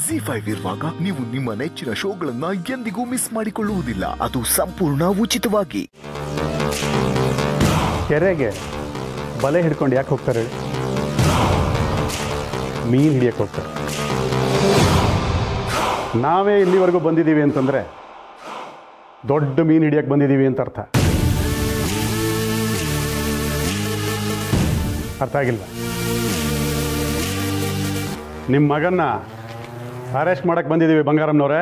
G five ಇರುವಾಗ ನೀವು ನಿಮ್ಮ ನೆಚ್ಚಿನ ಶೋಗಳನ್ನ ಎಂದಿಗೂ ಮಿಸ್ ಮಾಡಿಕೊಳ್ಳುವುದಿಲ್ಲ ಅದು ಸಂಪೂರ್ಣ ಉಚಿತವಾಗಿ ಕೆರೆಗೆ ಬಲೆ ಹಿಡ್ಕೊಂಡು ಯಾಕೆ ಹೋಗ್ತಾರೆ ಹೇಳಿ? ಮೀನು ಹಿಡಿಯಕ್ಕೆ ಹೋಗ್ತಾರೆ ನಾವೇ ಇಲ್ಲಿವರೆಗೂ ಬಂದಿದ್ದೀವಿ ಅಂತಂದರೆ ದೊಡ್ಡ ಮೀನು ಹಿಡಿಯಕ್ಕೆ ಬಂದಿದ್ದೀವಿ ಅಂತ ಅರ್ಥ ಅರ್ಥ ಆಗಿಲ್ಲ ನಿಮ್ಮ ಮಗನ್ನ ಅರೆಸ್ಟ್ ಮಾಡಕ್ಕೆ ಬಂದಿದ್ದೀವಿ ಬಂಗಾರಮ್ಮನವರೇ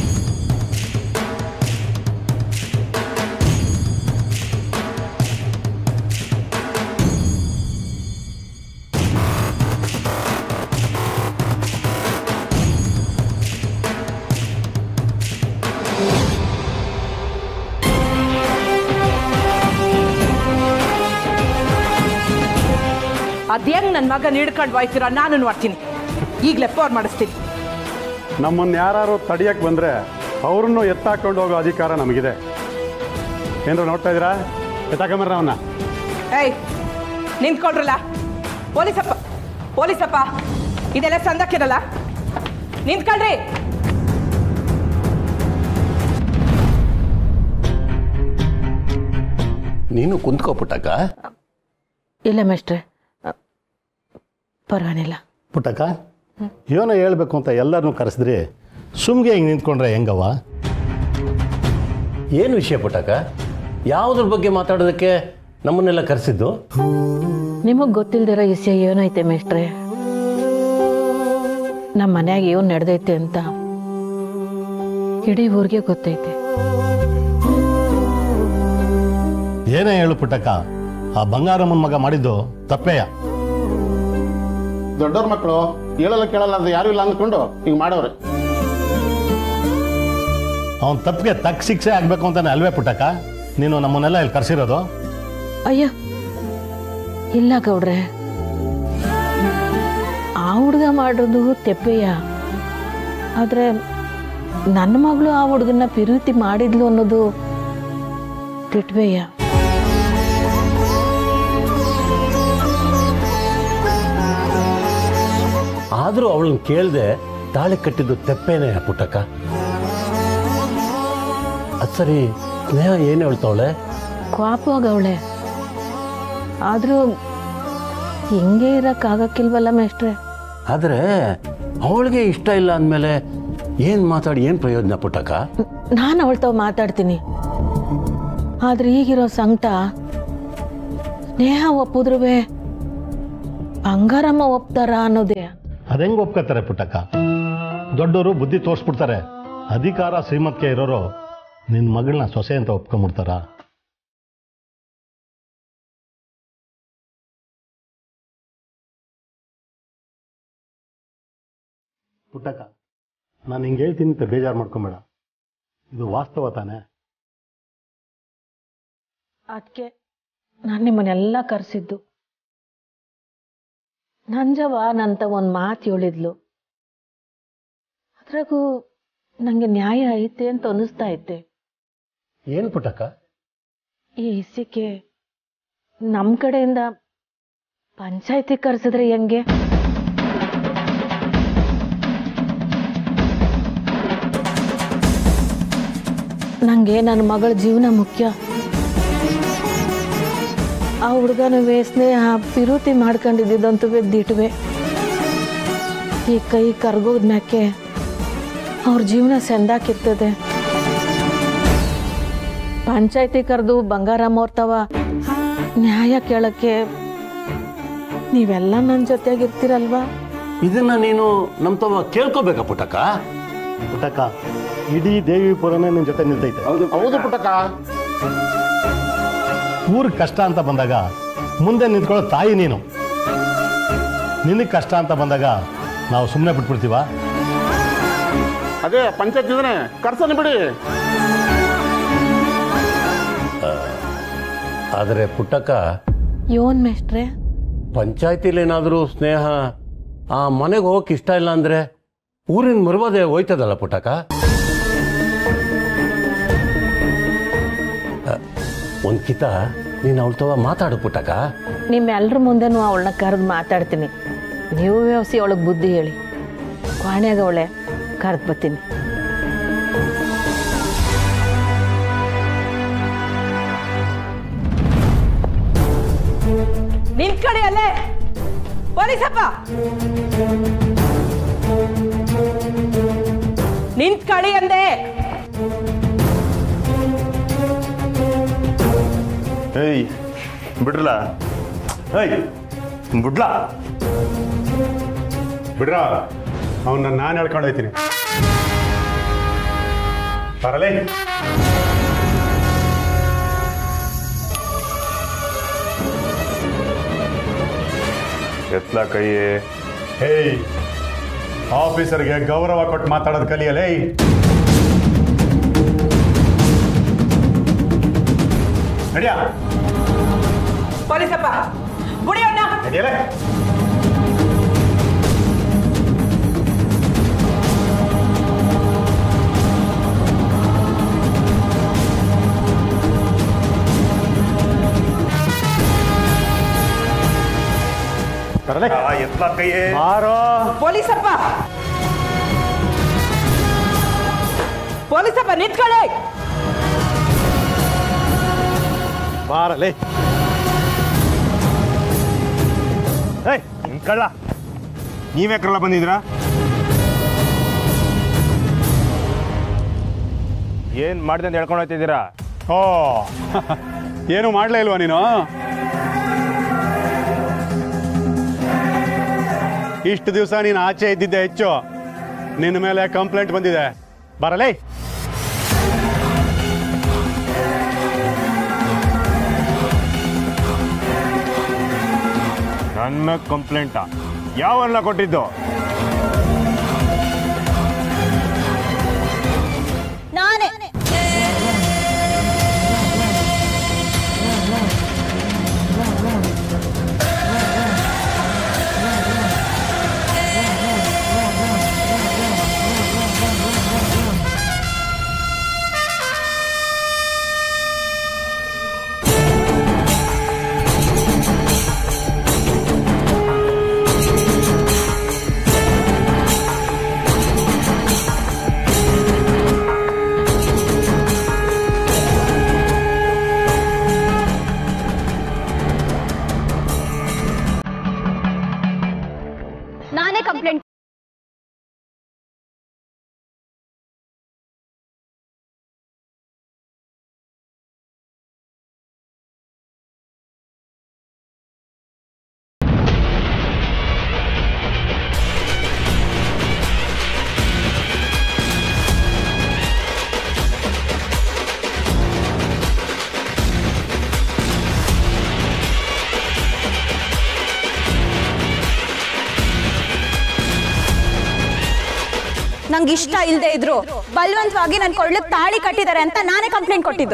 ಅದೇಂಗ್ ನನ್ನ ಮಗ ಹಿಡ್ಕೊಂಡು ಹೋಯ್ತೀರ ನಾನು ನೋಡ್ತೀನಿ ಈಗಲೇ ಫೋನ್ ಮಾಡಿಸ್ತೀನಿ ನಮ್ಮನ್ನು ಯಾರು ತಡಿಯಕ್ಕೆ ಬಂದರೆ ಅವ್ರನ್ನು ಎತ್ತಾಕೊಂಡು ಹೋಗೋ ಅಧಿಕಾರ ನಮಗಿದೆ ಏನಾರು ನೋಡ್ತಾ ಇದ್ದೀರಾ ಎತ್ತಾಕೊಂಬರ್ರ ಅವನ್ನ ಏಯ್ ನಿಂತ್ಕೊಳ್ರಲ್ಲ ಪೊಲೀಸಪ್ಪ ಪೊಲೀಸಪ್ಪ ಇದೆಲ್ಲ ಸಂದಕ್ಕಿರಲ್ಲ ನಿಂತ್ಕೊಳ್ರಿ ನೀನು ಕುಂತ್ಕೋ ಪುಟ್ಟಕ್ಕ ಇಲ್ಲ ಮೇಷ್ಟ್ರೆ ಅ, ಪರವಾಗಿಲ್ಲ ಪುಟ್ಟಕ್ಕ ಏನೋ ಹೇಳ್ಬೇಕು ಅಂತ ಎಲ್ಲರನ್ನೂ ಕರೆಸಿದ್ರಿ ಸುಮ್ಗೆ ಹಿಂಗೆ ನಿಂತ್ಕೊಂಡ್ರೆ ಹೆಂಗವ್ವ ಏನು ವಿಷಯ ಪುಟ್ಟಕ್ಕ ಯಾವುದ್ರ ಬಗ್ಗೆ ಮಾತಾಡೋದಕ್ಕೆ ನಮ್ಮನ್ನೆಲ್ಲ ಕರೆಸಿದ್ದು ನಿಮಗೆ ಗೊತ್ತಿಲ್ದಿರೋ ವಿಷಯ ಏನೈತೆ ಮೇಷ್ಟ್ರೆ ನಮ್ಮ ಮನ್ಯಾಗ ಏನು ನಡೆದೈತೆ ಅಂತ ಇಡೀ ಊರಿಗೆ ಗೊತ್ತೈತೆ ಏನೇ ಹೇಳು ಪುಟ್ಟಕ್ಕ ಆ ಬಂಗಾರಮ್ಮನ ಮಗ ಮಾಡಿದ್ದು ತಪ್ಪೇಯ ದೊಡ್ಡವ್ರ ಮಕ್ಕಳು ಹೇಳಲ್ಲ ಕೇಳಲ್ಲ ಅದು ಯಾರು ಇಲ್ಲ ಅಂದ್ಕೊಂಡು ಈಗ ಮಾಡೋರು ಅವನ ತಪ್ಪಿಗೆ ತಕ್ಕ ಶಿಕ್ಷೆ ಆಗಬೇಕು ಅಂತಾನೆ ಅಲ್ವೇ ಪುಟ್ಟಕ್ಕ ನೀನು ನಮ್ಮನ್ನೆಲ್ಲ ಇಲ್ಲಿ ಕರೆಸಿರೋದು ಅಯ್ಯ ಇಲ್ಲ ಗೌಡ್ರೆ ಆ ಹುಡುಗ ಮಾಡೋದು ತೆಪ್ಪೆಯ ಆದ್ರೆ ನನ್ನ ಮಗಳು ಆ ಹುಡುಗನ ಪ್ರೀತಿ ಮಾಡಿದ್ಲು ಅನ್ನೋದು ತಿಟ್ವೆಯ ಆದರೂ ಅವಳನ್ನ ಕೇಳದೆ ತಾಳಿ ಕಟ್ಟಿದ್ದು ತೆಪ್ಪೇನೆ ಪುಟ್ಟಕ್ಕ ಅದು ಸರಿ ಸ್ನೇಹ ಏನು ಹೇಳ್ತಾವಳೆ ಕ್ವಾಪವಾಗವಳೆ ಆದ್ರೂ ಹಿಂಗೆ ಇರಕ್ಕಾಗಕ್ಕಿಲ್ವಲ್ಲ ಮೇಷ್ಟ್ರೆ ಆದರೆ ಅವಳಿಗೆ ಇಷ್ಟ ಇಲ್ಲ ಅಂದಮೇಲೆ ಏನು ಮಾತಾಡಿ ಏನು ಪ್ರಯೋಜನ ಪುಟ್ಟಕ್ಕ ನಾನು ಅವಳ ತಾವ್ ಮಾತಾಡ್ತೀನಿ ಆದ್ರೆ ಈಗಿರೋ ಸಂಕಟ ಸ್ನೇಹ ಒಪ್ಪಿದ್ರುವೆ ಬಂಗಾರಮ್ಮ ಒಪ್ತಾರ ಅನ್ನೋದೇ ಅದೆಂಗೆ ಒಪ್ಕೋತಾರೆ ಪುಟ್ಟಕ್ಕ ದೊಡ್ಡವರು ಬುದ್ಧಿ ತೋರಿಸ್ಬಿಡ್ತಾರೆ ಅಧಿಕಾರ ಶ್ರೀಮಂತಿಕೆ ಇರೋರು ನಿನ್ನ ಮಗಳನ್ನ ಸೊಸೆ ಅಂತ ಒಪ್ಕೊಂಬಿಡ್ತಾರ ಪುಟ್ಟಕ್ಕ ನಾನು ಹಿಂಗೆ ಹೇಳ್ತೀನಿ ಅಂತ ಬೇಜಾರು ಮಾಡ್ಕೊಂಬೇಡ ಇದು ವಾಸ್ತವ ತಾನೇ ಅದಕ್ಕೆ ನಾನು ನಿಮ್ಮನ್ನೆಲ್ಲ ಕರೆಸಿದ್ದು ನಂಜವ ನಂತ ಒಂದು ಮಾತು ಹೇಳಿದ್ಲು ಅದ್ರಾಗೂ ನನಗೆ ನ್ಯಾಯ ಐತೆ ಅಂತ ಅನ್ನಿಸ್ತಾ ಐತೆ ಏನು ಪುಟ್ಟಕ್ಕ ಈ ಇಸಿಕೆ ನಮ್ಮ ಕಡೆಯಿಂದ ಪಂಚಾಯತಿ ಕರೆಸಿದ್ರೆ ಹೆಂಗೆ ನನಗೆ ನನ್ನ ಮಗಳ ಜೀವನ ಮುಖ್ಯ ಆ ಹುಡುಗನವೇ ಸ್ನೇಹ ಪಿರುತಿ ಮಾಡ್ಕೊಂಡಿದ್ದಂತೂ ದಿಟ್ವೆ ಈ ಕೈ ಕರ್ಗೋದ್ ಮ್ಯಾಕೆ ಅವ್ರ ಜೀವನ ಸೆಂದಾಕಿರ್ತದೆ ಪಂಚಾಯತಿ ಕರೆದು ಬಂಗಾರಮ್ಮ ಅವ್ರ ನ್ಯಾಯ ಕೇಳಕ್ಕೆ ನೀವೆಲ್ಲ ನನ್ನ ಜೊತೆಗಿರ್ತೀರಲ್ವಾ ಇದನ್ನ ನೀನು ನಮ್ಮ ತವ ಕೇಳ್ಕೋಬೇಕಾ ಪುಟ್ಟಕ್ಕ ಪುಟ್ಟಕ್ಕ ಇಡೀ ದೇವಿಪುರನೇ ನಿನ್ನ ಜೊತೆ ನಿಲ್ತೈತೆ ಹೌದು ಪುಟ್ಟಕ್ಕ ಊರಿಗೆ ಕಷ್ಟ ಅಂತ ಬಂದಾಗ ಮುಂದೆ ನಿಂತ್ಕೊಳ್ಳೋ ತಾಯಿ ನೀನು ನಿನಗೆ ಕಷ್ಟ ಅಂತ ಬಂದಾಗ ನಾವು ಸುಮ್ಮನೆ ಬಿಟ್ಬಿಡ್ತೀವ ಅದೇ ಪಂಚಾಯತ್ ಇದ್ರೆ ಕರ್ಸನೆ ಬಿಡಿ ಆದರೆ ಪುಟ್ಟಕ್ಕ ಯೋನ್ ಮೇಷ್ಟ್ರೆ ಪಂಚಾಯತಿಲೇನಾದರೂ ಸ್ನೇಹ ಆ ಮನೆಗೆ ಹೋಗಕ್ಕೆ ಇಷ್ಟ ಇಲ್ಲ ಅಂದರೆ ಊರಿನ ಮರುವಾದೆ ಹೋಯ್ತದಲ್ಲ ಪುಟ್ಟಕ್ಕ ಒಂದು ಕಿತ ನೀನು ಅವಳ ತವ ಮಾತಾಡು ಪುಟ್ಟಕ್ಕ ನಿಮ್ಮೆಲ್ರ ಮುಂದೆನೂ ಅವಳನ್ನ ಕರೆದು ಮಾತಾಡ್ತೀನಿ ನೀವು ವ್ಯವಸ್ಥೆ ಅವಳಿಗೆ ಬುದ್ಧಿ ಹೇಳಿ ಕ್ವಾಣ್ಯಾಗ ಅವಳೆ ಕರೆದು ಬರ್ತೀನಿ ನಿಂತ್ಕಡಿ ಅಲ್ಲೇ ಪೊಲೀಸಪ್ಪ ನಿಂತ್ಕಡಿ ಅಂದೆ ಏಯ್ ಬಿಡ್ರಲ್ಲ ಏಯ್ ಬಿಡ್ಲಾ ಬಿಡ್ರ ಅವನ್ನ ನಾನು ಹೇಳ್ಕೊಂಡು ಹೋಯ್ತೀನಿ ಬರಲೇ ಎತ್ಲ ಕೈ ಹೇಯ್ ಆಫೀಸರ್ಗೆ ಗೌರವ ಕೊಟ್ಟು ಮಾತಾಡೋದು ಕಲಿಯಲೇ ನಡಿಯ ಪೊಲೀಸಪ್ಪ ಬುಡಿಯೋಣ ನಡಿಯಲೇ ಬರಲೇ ಎತ್ಲ ಕೈ ಬಾರೋ ಪೊಲೀಸಪ್ಪ ಪೊಲೀಸಪ್ಪ ನಿಂತ್ಕೊಳ್ಳಿ ಬಾರಲೇ ಏಯ್ ನಿಮ್ ಕಳ್ಳ ನೀವೇ ಕಳ್ಳ ಬಂದಿದ್ರಾ ಏನ್ ಮಾಡಿದೆ ಅಂತ ಹೇಳ್ಕೊಂಡು ಹೋಗ್ತಿದ್ದೀರಾ ಓ ಏನು ಮಾಡ್ಲೇ ಇಲ್ವಾ ನೀನು ಇಷ್ಟು ದಿವಸ ನೀನು ಆಚೆ ಇದ್ದಿದ್ದೆ ಹೆಚ್ಚು ನಿನ್ನ ಮೇಲೆ ಕಂಪ್ಲೇಂಟ್ ಬಂದಿದೆ ಬರಲೇ ನನ್ನ ಕಂಪ್ಲೇಂಟಾ ಯಾವನ್ನ ಕೊಟ್ಟಿದ್ದು ನಾನೇ ನಾನೇ ಕಂಪ್ಲೇಂಟ್ ನಂಗೆ ಇಷ್ಟ ಇಲ್ಲದೆ ಇದ್ರು ಬಲವಂತವಾಗಿ ನನ್ನ ಕೊಳ್ಳಕ್ಕೆ ತಾಳಿ ಕಟ್ಟಿದ್ದಾರೆ ಅಂತ ನಾನೇ ಕಂಪ್ಲೇಂಟ್ ಕೊಟ್ಟಿದ್ದು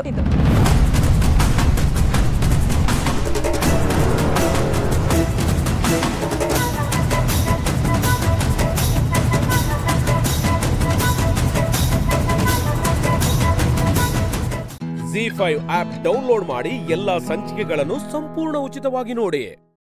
ಜಿ ಫೈವ್ ಆಪ್ ಡೌನ್ಲೋಡ್ ಮಾಡಿ ಎಲ್ಲಾ ಸಂಚಿಕೆಗಳನ್ನು ಸಂಪೂರ್ಣ ಉಚಿತವಾಗಿ ನೋಡಿ